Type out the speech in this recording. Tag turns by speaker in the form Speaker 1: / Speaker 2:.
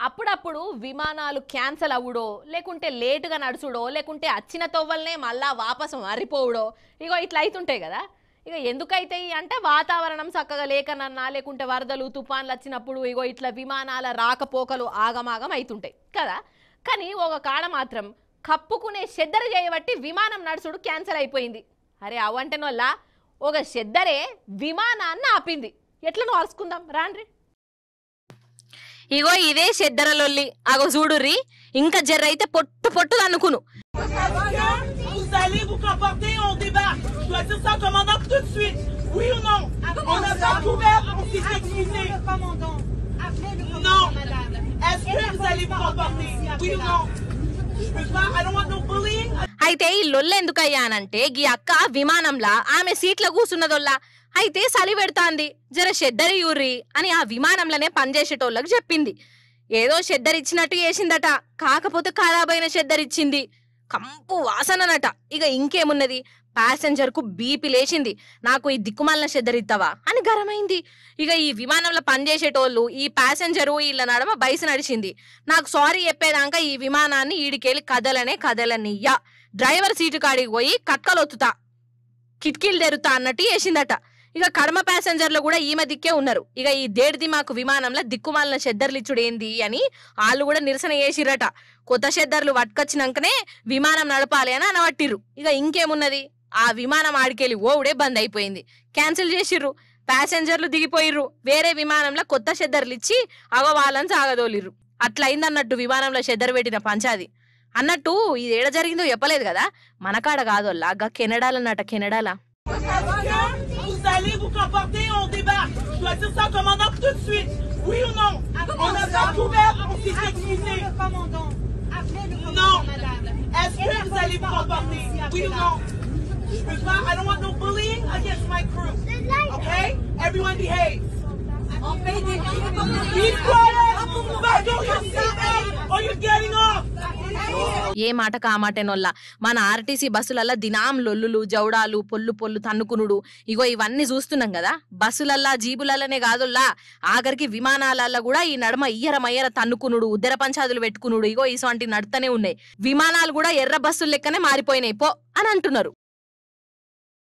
Speaker 1: అప్పుడప్పుడు విమానాలు క్యాన్సల్ అవ్వడో లేకుంటే లేటుగా నడుచుడో లేకుంటే వచ్చిన తొవ్వలనే మళ్ళా వాపసు మారిపోవడో ఇగో ఇట్లా అవుతుంటాయి కదా ఇక ఎందుకైతాయి అంటే వాతావరణం చక్కగా లేకనన్నా లేకుంటే వరదలు తుఫాన్లు వచ్చినప్పుడు ఇగో ఇట్లా విమానాల రాకపోకలు ఆగమాగం అవుతుంటాయి కదా కానీ ఒక కాడ మాత్రం కప్పుకునే చెద్దర చేయబట్టి విమానం నడుచుడు క్యాన్సిల్ అయిపోయింది అరే అవంటనొల్ల ఒక చెద్దరే విమానాన్ని ఆపింది ఎట్లా అరుచుకుందాం రాండ్రి
Speaker 2: ఇగో ఇదే చెద్దరలొల్లి అగో చూడుర్రి ఇంకా జర్ర అయితే పొట్టు పొట్టు అనుకును
Speaker 3: Vous allez vous comporter, on débarque. Je dois dire ça au commandant tout de suite. Oui ou non On a pas couvert, on s'est excusé. Non. Est-ce que vous allez vous comporter Oui ou non Je peux pas, I don't want no bullying.
Speaker 2: అయితే ఈ లొల్లు ఎందుకయ్యానంటే గీ అక్క విమానంలా ఆమె సీట్ల కూసున్నదొల్లా అయితే సలి పెడతాంది జర షెద్దరి యూర్రి అని ఆ విమానంలోనే పనిచేసేటోళ్ళకి చెప్పింది ఏదో షెద్దరిచ్చినట్టు చేసిందట కాకపోతే ఖరాబైన షెద్దరిచ్చింది కంపు వాసననట ఇక ఇంకేమున్నది ప్యాసింజర్ కు బీపీ లేచింది నాకు ఈ దిక్కుమాలిన షెద్దరిస్తావా అని గరమైంది ఇక ఈ విమానంలో పనిచేసేటోళ్ళు ఈ ప్యాసింజరు వీళ్ళ నడమ బయసు నడిచింది నాకు సారీ చెప్పేదాకా ఈ విమానాన్ని ఈడికెళ్ళి కదలనే కదలనియ్యా డ్రైవర్ సీటు కాడికి పోయి కట్కలొత్తుతా కిటికీలు తెరుతా అన్నట్టు వేసిందట ఇక కడమ ప్యాసింజర్లు కూడా ఈమె దిక్కే ఉన్నారు ఇక ఈ దేడిది మాకు విమానంలో దిక్కుమాలిన చెద్దర్లిచ్చుడు ఏంది అని వాళ్ళు కూడా నిరసన చేసిరట కొత్త చెద్దర్లు పట్టుకొచ్చినాకనే విమానం నడపాలి అని అనబట్టిర్రు ఇక ఇంకేమున్నది ఆ విమానం ఆడికెళ్ళి ఓవుడే బంద్ అయిపోయింది క్యాన్సిల్ చేసిర్రు ప్యాసింజర్లు దిగిపోయిర్రు వేరే విమానంలో కొత్త చెద్దర్లు ఇచ్చి అగ వాళ్ళని సాగదోలిర్రు అట్లా అయిందన్నట్టు విమానంలో చెద్దరు పెట్టిన పంచాది అన్నట్టు ఇది ఏడ జరిగిందో చెప్పలేదు కదా మనకాడ కాదు లాగా కెనడాలన్నట కెనడాలా
Speaker 3: Est-ce que vous allez vous comporter, on débarque Je dois dire ça au commandant tout de suite. Oui ou non On a pas couvert, on s'est excusé. Non. Est-ce que vous allez vous comporter Oui ou non Je peux pas, I don't want no bullying against my crew. Okay Everyone behave. Be quiet! Buckle your seatbelt or you're getting off!
Speaker 2: ఏ మాటకు ఆ మాటేనొల్లా మన RTC బస్సులల్లా దినాం లొల్లులు జౌడాలు పొల్లు పొల్లు తన్నుకునుడు ఇగో ఇవన్నీ చూస్తున్నాం కదా బస్సులల్లా జీబులల్లనే కాదుల్లా ఆఖరికి విమానాలల్లా కూడా ఈ నడమ ఇయ్యర మయ్యర తన్నుకునుడు ఉద్దర పంచాదులు పెట్టుకునుడు ఇగో ఇసోంటి నడుతూనే ఉన్నాయి విమానాలు కూడా ఎర్ర బస్సులు లెక్కనే మారిపోయినాయి పో అని అంటున్నారు